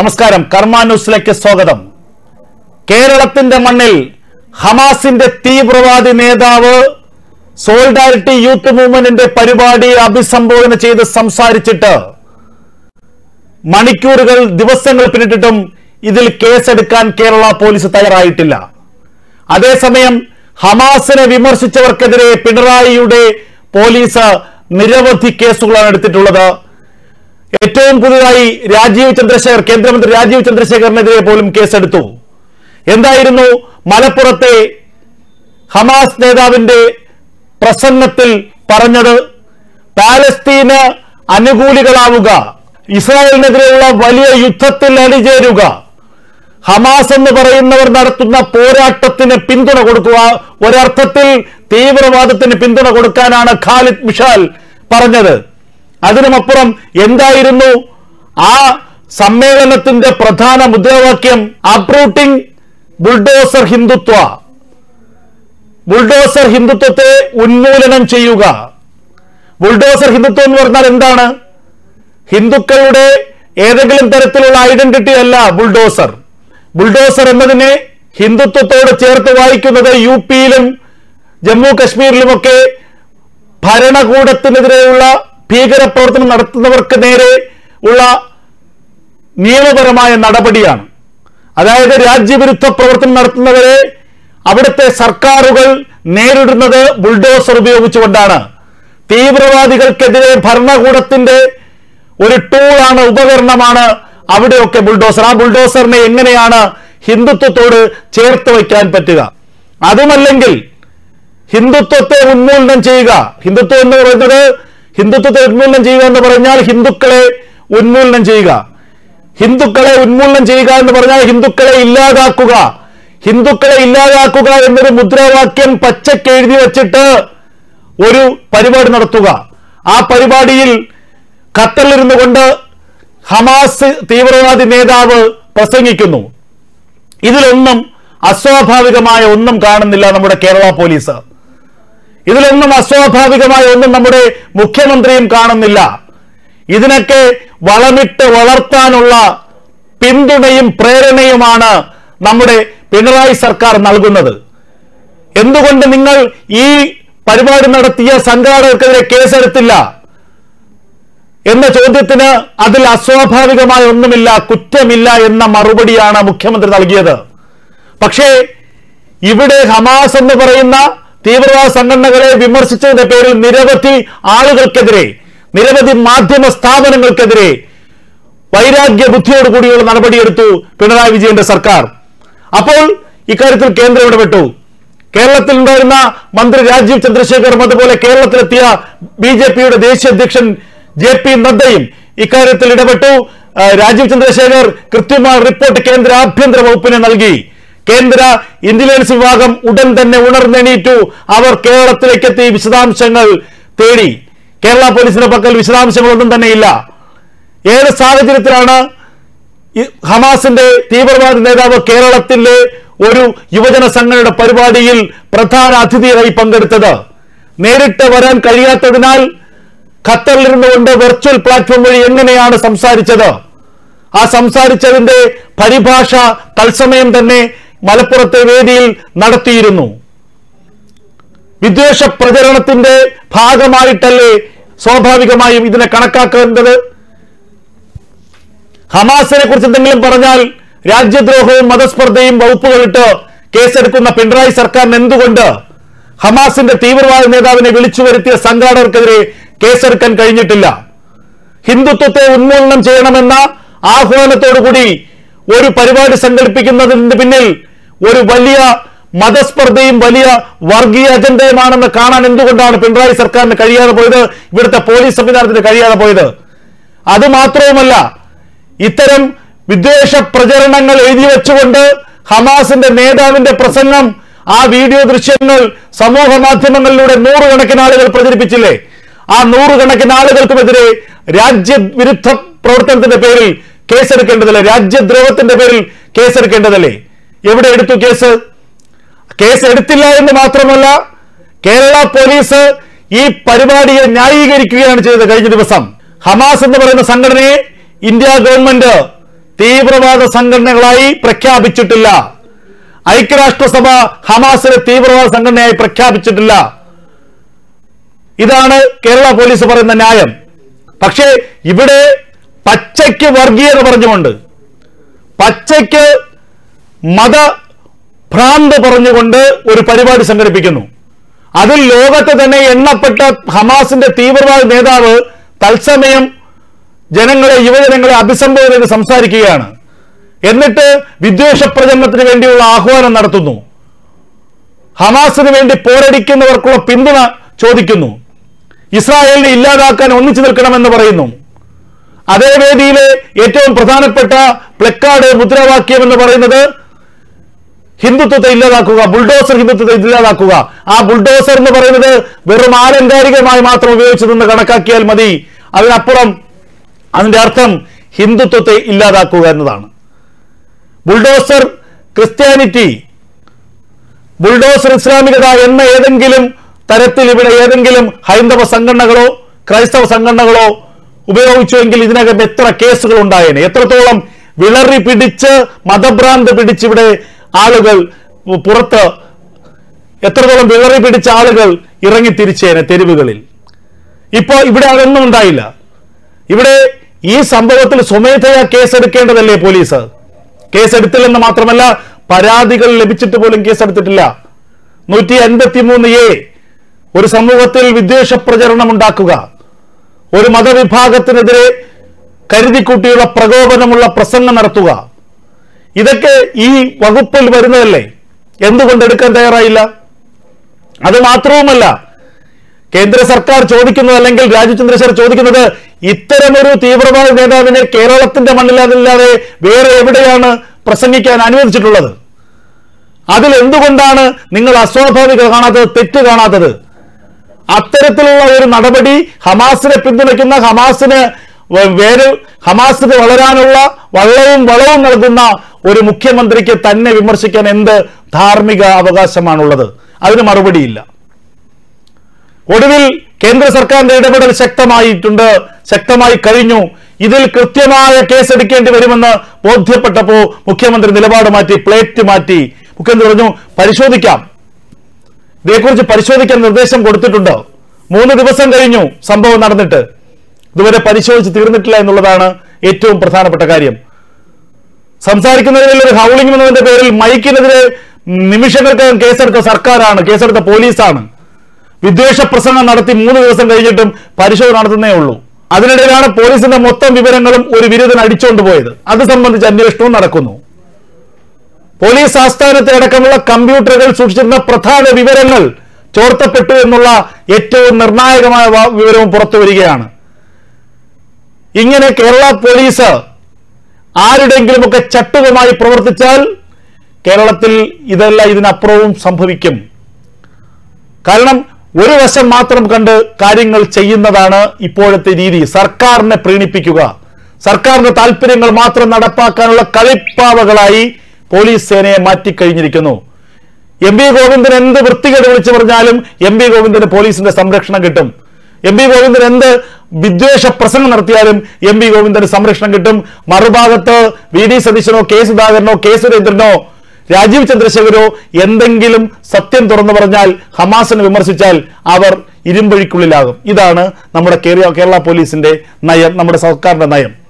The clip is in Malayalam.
നമസ്കാരം കർമ്മ ന്യൂസിലേക്ക് സ്വാഗതം കേരളത്തിന്റെ മണ്ണിൽ ഹമാസിന്റെ തീവ്രവാദി നേതാവ് സോളിഡാരിറ്റി യൂത്ത് മൂവ്മെന്റിന്റെ പരിപാടി അഭിസംബോധന ചെയ്ത് സംസാരിച്ചിട്ട് മണിക്കൂറുകൾ ദിവസങ്ങൾ പിന്നിട്ടിട്ടും ഇതിൽ കേസെടുക്കാൻ കേരള പോലീസ് തയ്യാറായിട്ടില്ല അതേസമയം ഹമാസിനെ വിമർശിച്ചവർക്കെതിരെ പിണറായിയുടെ പോലീസ് നിരവധി കേസുകളാണ് എടുത്തിട്ടുള്ളത് ഏറ്റവും പുതുതായി രാജീവ് ചന്ദ്രശേഖർ കേന്ദ്രമന്ത്രി രാജീവ് ചന്ദ്രശേഖറിനെതിരെ പോലും കേസെടുത്തു എന്തായിരുന്നു മലപ്പുറത്തെ ഹമാസ് നേതാവിന്റെ പ്രസംഗത്തിൽ പറഞ്ഞത് പാലസ്തീന് അനുകൂലികളാവുക ഇസ്രായേലിനെതിരെയുള്ള വലിയ യുദ്ധത്തിൽ അണിചേരുക ഹമാസ് എന്ന് പറയുന്നവർ നടത്തുന്ന പോരാട്ടത്തിന് പിന്തുണ കൊടുക്കുക ഒരർത്ഥത്തിൽ തീവ്രവാദത്തിന് പിന്തുണ കൊടുക്കാനാണ് ഖാലിദ് മിഷാൽ പറഞ്ഞത് അതിനുമപ്പുറം എന്തായിരുന്നു ആ സമ്മേളനത്തിന്റെ പ്രധാന മുദ്രാവാക്യം അപ്രൂട്ടിംഗ് ബുൾഡോസർ ഹിന്ദുത്വ ബുൾഡോസർ ഹിന്ദുത്വത്തെ ഉന്മൂലനം ചെയ്യുക ബുൾഡോസർ ഹിന്ദുത്വം എന്ന് പറഞ്ഞാൽ എന്താണ് ഹിന്ദുക്കളുടെ ഏതെങ്കിലും തരത്തിലുള്ള ഐഡന്റിറ്റി അല്ല ബുൾഡോസർ ബുൾഡോസർ എന്നതിനെ ഹിന്ദുത്വത്തോട് ചേർത്ത് വായിക്കുന്നത് യു പിയിലും ജമ്മു കശ്മീരിലുമൊക്കെ ഭരണകൂടത്തിനെതിരെയുള്ള ഭീകരപ്രവർത്തനം നടത്തുന്നവർക്ക് നേരെ ഉള്ള നിയമപരമായ നടപടിയാണ് അതായത് രാജ്യവിരുദ്ധ പ്രവർത്തനം നടത്തുന്നവരെ അവിടുത്തെ സർക്കാരുകൾ നേരിടുന്നത് ബുൾഡോസർ ഉപയോഗിച്ചുകൊണ്ടാണ് തീവ്രവാദികൾക്കെതിരെ ഭരണകൂടത്തിന്റെ ഒരു ടൂളാണ് ഉപകരണമാണ് അവിടെയൊക്കെ ബുൾഡോസർ ആ ബുൾഡോസറിനെ എങ്ങനെയാണ് ഹിന്ദുത്വത്തോട് ചേർത്ത് വയ്ക്കാൻ പറ്റുക അതുമല്ലെങ്കിൽ ഹിന്ദുത്വത്തെ ഉന്മൂലനം ചെയ്യുക ഹിന്ദുത്വം എന്ന് പറയുന്നത് ഹിന്ദുത്വത്തെ ഉന്മൂലനം ചെയ്യുക എന്ന് പറഞ്ഞാൽ ഹിന്ദുക്കളെ ഉന്മൂലനം ചെയ്യുക ഹിന്ദുക്കളെ ഉന്മൂലനം ചെയ്യുക എന്ന് പറഞ്ഞാൽ ഹിന്ദുക്കളെ ഇല്ലാതാക്കുക ഹിന്ദുക്കളെ ഇല്ലാതാക്കുക എന്നൊരു മുദ്രാവാക്യം പച്ചക്ക് എഴുതി വച്ചിട്ട് ഒരു പരിപാടി നടത്തുക ആ പരിപാടിയിൽ ഖത്തറിലിരുന്നു കൊണ്ട് ഹമാസ് തീവ്രവാദി നേതാവ് പ്രസംഗിക്കുന്നു ഇതിലൊന്നും അസ്വാഭാവികമായ ഒന്നും കാണുന്നില്ല നമ്മുടെ കേരള പോലീസ് ഇതിലൊന്നും അസ്വാഭാവികമായ ഒന്നും നമ്മുടെ മുഖ്യമന്ത്രിയും കാണുന്നില്ല ഇതിനൊക്കെ വളമിട്ട് വളർത്താനുള്ള പിന്തുണയും പ്രേരണയുമാണ് നമ്മുടെ പിണറായി സർക്കാർ നൽകുന്നത് എന്തുകൊണ്ട് നിങ്ങൾ ഈ പരിപാടി നടത്തിയ സംഘാടകർക്കെതിരെ കേസെടുത്തില്ല എന്ന ചോദ്യത്തിന് അതിൽ അസ്വാഭാവികമായ ഒന്നുമില്ല കുറ്റമില്ല എന്ന മറുപടിയാണ് മുഖ്യമന്ത്രി നൽകിയത് പക്ഷേ ഇവിടെ ഹമാസ് എന്ന് പറയുന്ന തീവ്രവാദ സംഘടനകളെ വിമർശിച്ചതിന്റെ പേരിൽ നിരവധി ആളുകൾക്കെതിരെ നിരവധി മാധ്യമ സ്ഥാപനങ്ങൾക്കെതിരെ വൈരാഗ്യ ബുദ്ധിയോടുകൂടിയുള്ള നടപടിയെടുത്തു പിണറായി വിജയന്റെ സർക്കാർ അപ്പോൾ ഇക്കാര്യത്തിൽ കേന്ദ്രം ഇടപെട്ടു കേരളത്തിൽ ഉണ്ടായിരുന്ന മന്ത്രി രാജീവ് ചന്ദ്രശേഖറും അതുപോലെ കേരളത്തിലെത്തിയ ബി ജെ പിയുടെ ദേശീയ അധ്യക്ഷൻ ജെ പി നദ്ദയും ഇക്കാര്യത്തിൽ ഇടപെട്ടു ആ, രാജീവ് ചന്ദ്രശേഖർ കൃത്യമായ റിപ്പോർട്ട് കേന്ദ്ര ആഭ്യന്തര വകുപ്പിന് നൽകി കേന്ദ്ര ഇന്റലിജൻസ് വിഭാഗം ഉടൻ തന്നെ ഉണർന്നെണീറ്റു അവർ കേരളത്തിലേക്ക് എത്തി വിശദാംശങ്ങൾ തേടി കേരള പോലീസിന്റെ പക്കൽ വിശദാംശങ്ങളൊന്നും തന്നെയില്ല ഏത് സാഹചര്യത്തിലാണ് ഈ ഹമാസിന്റെ തീവ്രവാദ നേതാവ് കേരളത്തിലെ ഒരു യുവജന സംഘടനയുടെ പരിപാടിയിൽ പ്രധാന അതിഥിയായി പങ്കെടുത്തത് നേരിട്ട് വരാൻ കഴിയാത്തതിനാൽ ഖത്തറിലിരുന്നു കൊണ്ട് വെർച്വൽ പ്ലാറ്റ്ഫോം വഴി എങ്ങനെയാണ് സംസാരിച്ചത് ആ സംസാരിച്ചതിന്റെ പരിഭാഷ തത്സമയം തന്നെ മലപ്പുറത്തെ വേദിയിൽ നടത്തിയിരുന്നു വിദ്വേഷ പ്രചരണത്തിന്റെ ഭാഗമായിട്ടല്ലേ സ്വാഭാവികമായും ഇതിനെ കണക്കാക്കേണ്ടത് ഹമാസിനെ കുറിച്ച് എന്തെങ്കിലും പറഞ്ഞാൽ രാജ്യദ്രോഹവും മതസ്പർദ്ധയും വകുപ്പുകളിട്ട് കേസെടുക്കുന്ന പിണറായി സർക്കാരിന് എന്തുകൊണ്ട് ഹമാസിന്റെ തീവ്രവാദ നേതാവിനെ വിളിച്ചു വരുത്തിയ സംഘാടകർക്കെതിരെ കേസെടുക്കാൻ കഴിഞ്ഞിട്ടില്ല ഹിന്ദുത്വത്തെ ഉന്മൂലനം ചെയ്യണമെന്ന ആഹ്വാനത്തോടുകൂടി ഒരു പരിപാടി സംഘടിപ്പിക്കുന്നതിന് പിന്നിൽ ഒരു വലിയ മതസ്പർദ്ധയും വലിയ വർഗീയ അജണ്ടയുമാണെന്ന് കാണാൻ എന്തുകൊണ്ടാണ് പിണറായി സർക്കാരിന് കഴിയാതെ പോയത് ഇവിടുത്തെ പോലീസ് സംവിധാനത്തിന് കഴിയാതെ പോയത് അത് മാത്രവുമല്ല ഇത്തരം വിദ്വേഷ പ്രചരണങ്ങൾ എഴുതി വെച്ചുകൊണ്ട് ഹമാസിന്റെ നേതാവിന്റെ പ്രസംഗം ആ വീഡിയോ ദൃശ്യങ്ങൾ സമൂഹ മാധ്യമങ്ങളിലൂടെ നൂറുകണക്കിന് ആളുകൾ പ്രചരിപ്പിച്ചില്ലേ ആ നൂറുകണക്കിന് ആളുകൾക്കുമെതിരെ രാജ്യവിരുദ്ധ പ്രവർത്തനത്തിന്റെ പേരിൽ കേസെടുക്കേണ്ടതല്ലേ രാജ്യദ്രോഹത്തിന്റെ പേരിൽ കേസെടുക്കേണ്ടതല്ലേ എവിടെ എടുത്തു കേസ് കേസ് എടുത്തില്ല എന്ന് മാത്രമല്ല കേരള പോലീസ് ഈ പരിപാടിയെ ന്യായീകരിക്കുകയാണ് ചെയ്തത് കഴിഞ്ഞ ദിവസം ഹമാസ് എന്ന് പറയുന്ന സംഘടനയെ ഇന്ത്യ ഗവൺമെന്റ് തീവ്രവാദ സംഘടനകളായി പ്രഖ്യാപിച്ചിട്ടില്ല ഐക്യരാഷ്ട്രസഭ ഹമാസിനെ തീവ്രവാദ സംഘടനയായി പ്രഖ്യാപിച്ചിട്ടില്ല ഇതാണ് കേരള പോലീസ് പറയുന്ന ന്യായം പക്ഷേ ഇവിടെ പച്ചയ്ക്ക് വർഗീയത പറഞ്ഞുകൊണ്ട് പച്ചയ്ക്ക് മത ഭ്രാന്ത് പറഞ്ഞുകൊണ്ട് ഒരു പരിപാടി സംഘടിപ്പിക്കുന്നു അതിൽ ലോകത്തെ തന്നെ എണ്ണപ്പെട്ട ഹമാസിന്റെ തീവ്രവാദ നേതാവ് തത്സമയം ജനങ്ങളെ യുവജനങ്ങളെ അഭിസംബോധന ചെയ്ത് സംസാരിക്കുകയാണ് എന്നിട്ട് വിദ്വേഷ പ്രചരണത്തിന് വേണ്ടിയുള്ള ആഹ്വാനം നടത്തുന്നു ഹമാസിന് വേണ്ടി പോരടിക്കുന്നവർക്കുള്ള പിന്തുണ ചോദിക്കുന്നു ഇസ്രായേലിനെ ഇല്ലാതാക്കാൻ ഒന്നിച്ചു നിൽക്കണമെന്ന് പറയുന്നു അതേ വേദിയിലെ ഏറ്റവും പ്രധാനപ്പെട്ട പ്ലക്കാർഡ് മുദ്രാവാക്യം എന്ന് പറയുന്നത് ഹിന്ദുത്വത്തെ ഇല്ലാതാക്കുക ബുൾഡോസർ ഹിന്ദുത്വത്തെ ഇല്ലാതാക്കുക ആ ബുൾഡോസർ എന്ന് പറയുന്നത് വെറും ആലങ്കാരികമായി മാത്രം ഉപയോഗിച്ചതെന്ന് കണക്കാക്കിയാൽ മതി അതിനപ്പുറം അതിന്റെ അർത്ഥം ഹിന്ദുത്വത്തെ ഇല്ലാതാക്കുക എന്നതാണ് ബുൾഡോസർ ക്രിസ്ത്യാനിറ്റി ബുൾഡോസർ ഇസ്ലാമികത എന്ന ഏതെങ്കിലും തരത്തിൽ ഇവിടെ ഏതെങ്കിലും ഹൈന്ദവ സംഘടനകളോ ക്രൈസ്തവ സംഘടനകളോ ഉപയോഗിച്ചുവെങ്കിൽ ഇതിനകം എത്ര കേസുകൾ ഉണ്ടായേനെ എത്രത്തോളം വിളറി പിടിച്ച് മതഭ്രാന്ത് പിടിച്ച് ഇവിടെ ആളുകൾ പുറത്ത് എത്രത്തോളം വിളറി പിടിച്ച ആളുകൾ ഇറങ്ങി തിരിച്ചേനെ തെരുവുകളിൽ ഇപ്പോ ഇവിടെ അതൊന്നും ഉണ്ടായില്ല ഇവിടെ ഈ സംഭവത്തിൽ സ്വമേധയാ കേസെടുക്കേണ്ടതല്ലേ പോലീസ് കേസെടുത്തില്ലെന്ന് മാത്രമല്ല പരാതികൾ ലഭിച്ചിട്ട് പോലും കേസെടുത്തിട്ടില്ല നൂറ്റി അൻപത്തി മൂന്ന് എ ഒരു സമൂഹത്തിൽ വിദ്വേഷ പ്രചരണം ഉണ്ടാക്കുക ഒരു മതവിഭാഗത്തിനെതിരെ കരുതിക്കൂട്ടിയുള്ള പ്രകോപനമുള്ള പ്രസംഗം നടത്തുക ഇതൊക്കെ ഈ വകുപ്പിൽ വരുന്നതല്ലേ എന്തുകൊണ്ട് എടുക്കാൻ തയ്യാറായില്ല അത് മാത്രവുമല്ല കേന്ദ്ര സർക്കാർ ചോദിക്കുന്നത് അല്ലെങ്കിൽ രാജീവ് ചന്ദ്രശേഖർ ചോദിക്കുന്നത് ഇത്തരമൊരു തീവ്രവാദ നേതാവിനെ കേരളത്തിന്റെ മണ്ണിലല്ലാതെ വേറെ എവിടെയാണ് പ്രസംഗിക്കാൻ അനുവദിച്ചിട്ടുള്ളത് അതിൽ എന്തുകൊണ്ടാണ് നിങ്ങൾ അസ്വാഭാവിക കാണാത്തത് തെറ്റ് കാണാത്തത് അത്തരത്തിലുള്ള ഒരു നടപടി ഹമാസിനെ പിന്തുണയ്ക്കുന്ന ഹമാസിന് വ- വേര് ഹമാസിന് വളരാനുള്ള വള്ളവും വളവും നൽകുന്ന ഒരു മുഖ്യമന്ത്രിക്ക് തന്നെ വിമർശിക്കാൻ എന്ത് ധാർമ്മിക അവകാശമാണുള്ളത് അതിന് മറുപടിയില്ല ഒടുവിൽ കേന്ദ്ര സർക്കാരിന്റെ ഇടപെടൽ ശക്തമായിട്ടുണ്ട് ശക്തമായി കഴിഞ്ഞു ഇതിൽ കൃത്യമായ കേസെടുക്കേണ്ടി വരുമെന്ന് ബോധ്യപ്പെട്ടപ്പോ മുഖ്യമന്ത്രി നിലപാട് മാറ്റി പ്ലേറ്റ് മാറ്റി മുഖ്യമന്ത്രി പറഞ്ഞു പരിശോധിക്കാം ഇതേക്കുറിച്ച് പരിശോധിക്കാൻ നിർദ്ദേശം കൊടുത്തിട്ടുണ്ട് മൂന്ന് ദിവസം കഴിഞ്ഞു സംഭവം നടന്നിട്ട് ഇതുവരെ പരിശോധിച്ച് തീർന്നിട്ടില്ല എന്നുള്ളതാണ് ഏറ്റവും പ്രധാനപ്പെട്ട കാര്യം സംസാരിക്കുന്നതിൽ ഒരു ഹൗളിംഗ് എന്നതിന്റെ പേരിൽ മൈക്കിനെതിരെ നിമിഷങ്ങൾക്കകം കേസെടുത്ത സർക്കാരാണ് കേസെടുത്ത പോലീസാണ് വിദ്വേഷ പ്രസംഗം നടത്തി മൂന്ന് ദിവസം കഴിഞ്ഞിട്ടും പരിശോധന നടത്തുന്നേ ഉള്ളൂ അതിനിടയിലാണ് പോലീസിന്റെ മൊത്തം വിവരങ്ങളും ഒരു വിരുദ്ധൻ അടിച്ചുകൊണ്ട് പോയത് അത് സംബന്ധിച്ച് അന്വേഷണവും നടക്കുന്നു പോലീസ് ആസ്ഥാനത്തെ അടക്കമുള്ള കമ്പ്യൂട്ടറുകൾ സൂക്ഷിച്ചിരുന്ന പ്രധാന വിവരങ്ങൾ ചോർത്തപ്പെട്ടു എന്നുള്ള ഏറ്റവും നിർണായകമായ വ- വിവരവും പുറത്തു വരികയാണ് ഇങ്ങനെ കേരള പോലീസ് ആരുടെയെങ്കിലുമൊക്കെ ചട്ടുകമായി പ്രവർത്തിച്ചാൽ കേരളത്തിൽ ഇതെല്ലാം ഇതിനപ്പുറവും സംഭവിക്കും കാരണം ഒരു വശം മാത്രം കണ്ട് കാര്യങ്ങൾ ചെയ്യുന്നതാണ് ഇപ്പോഴത്തെ രീതി സർക്കാരിനെ പ്രീണിപ്പിക്കുക സർക്കാരിന്റെ താല്പര്യങ്ങൾ മാത്രം നടപ്പാക്കാനുള്ള കളിപ്പാവകളായി പോലീസ് സേനയെ മാറ്റിക്കഴിഞ്ഞിരിക്കുന്നു എം പി ഗോവിന്ദൻ എന്ത് വൃത്തികേട് വിളിച്ചു പറഞ്ഞാലും എം പി ഗോവിന്ദന് പോലീസിന്റെ സംരക്ഷണം കിട്ടും എം പി ഗോവിന്ദൻ എന്ത് വിദ്വേഷ പ്രസംഗം നടത്തിയാലും എം പി ഗോവിന്ദന് സംരക്ഷണം കിട്ടും മറുഭാഗത്ത് വി ഡി സതീശനോ കെ സുധാകരനോ കെ സുരേന്ദ്രനോ രാജീവ് ചന്ദ്രശേഖരോ എന്തെങ്കിലും സത്യം തുറന്നു പറഞ്ഞാൽ ഹമാസിനെ വിമർശിച്ചാൽ അവർ ഇരുമ്പഴിക്കുള്ളിലാകും ഇതാണ് നമ്മുടെ കേരള കേരള പോലീസിന്റെ നയം നമ്മുടെ സർക്കാരിന്റെ നയം